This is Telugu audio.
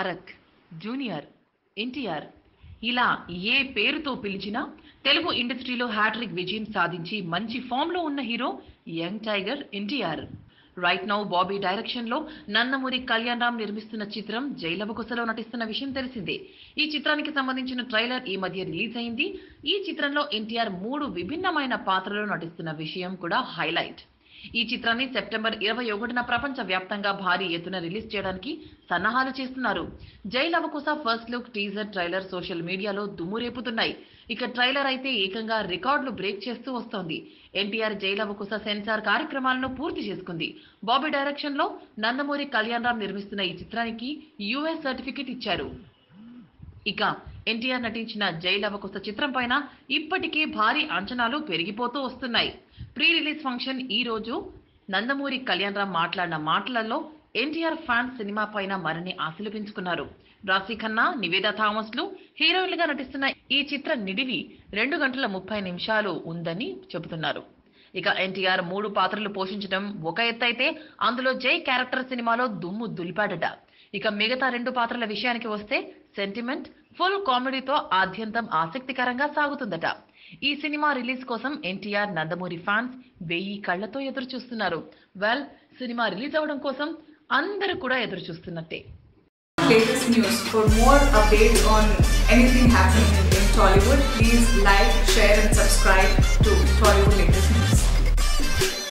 తారక్ జూనియర్ ఎన్టీఆర్ ఇలా ఏ పేరుతో పిలిచినా తెలుగు ఇండస్ట్రీలో హ్యాట్రిక్ విజయం సాధించి మంచి ఫామ్ లో ఉన్న hero young tiger NTR right now Bobby direction లో నందమూరి కళ్యాణ్ రామ్ నిర్మిస్తున్న చిత్రం జైలవకుశలో నటిస్తున్న విషయం తెలిసిందే ఈ చిత్రానికి సంబంధించిన ట్రైలర్ ఈ మధ్య రిలీజ్ అయింది ఈ చిత్రంలో ఎన్టీఆర్ మూడు విభిన్నమైన పాత్రలో నటిస్తున్న విషయం కూడా హైలైట్ ఈ చిత్రాన్ని సెప్టెంబర్ ఇరవై ఒకటిన ప్రపంచ వ్యాప్తంగా భారీ ఎత్తున రిలీజ్ చేయడానికి సన్నాహాలు చేస్తున్నారు Jai Lava Kusa first look teaser trailer social మీడియాలో దుమ్ము రేపుతున్నాయి ఇక ట్రైలర్ అయితే ఏకంగా రికార్డులు బ్రేక్ చేస్తూ వస్తోంది ఎన్టీఆర్ జై లవకుశ సెన్సార్ కార్యక్రమాలను పూర్తి చేసుకుంది బాబీ డైరెక్షన్ లో నందమూరి కళ్యాణ్ రామ్ నిర్మిస్తున్న ఈ చిత్రానికి యుఎస్ సర్టిఫికెట్ ఇచ్చారు ఇక ఎన్టీఆర్ నటించిన జై లవకుశ చిత్రం పైన ఇప్పటికే భారీ అంచనాలు పెరిగిపోతూ వస్తున్నాయి ప్రీ రిలీజ్ ఫంక్షన్ ఈ రోజు నందమూరి కళ్యాణ్ రామ్ మాట్లాడిన మాటలలో ఎన్టీఆర్ ఫ్యాన్స్ సినిమా పైన మరిన్ని ఆశలు పెంచుకున్నారు రాశి ఖన్నా నివేదా థామస్ లు హీరోయిన్లుగా నటిస్తున్న ఈ చిత్ర నిడివి రెండు గంటల ముప్పై నిమిషాలు ఉందని చెబుతున్నారు ఇక ఎన్టీఆర్ మూడు పాత్రలు పోషించడం ఒక ఎత్తు అయితే అందులో జై క్యారెక్టర్ సినిమాలో దుమ్ము దులిపాడట ఇక మిగతా రెండు పాత్రల విషయానికి వస్తే సెంటిమెంట్ ఫుల్ కామెడీతో ఆద్యంతం ఆసక్తికరంగా సాగుతుందట ఈ సినిమా రిలీజ్ కోసం ఎన్టీఆర్ నందమూరి ఫ్యాన్స్ వెయ్యి కళ్లతో ఎదురు చూస్తున్నారు వెల్ సినిమా రిలీజ్ అవ్వడం కోసం అందరూ కూడా ఎదురు చూస్తున్నట్టే latest news. For more updates on anything happening in, in Tollywood, please like, share, and subscribe to Tollywood Latest News.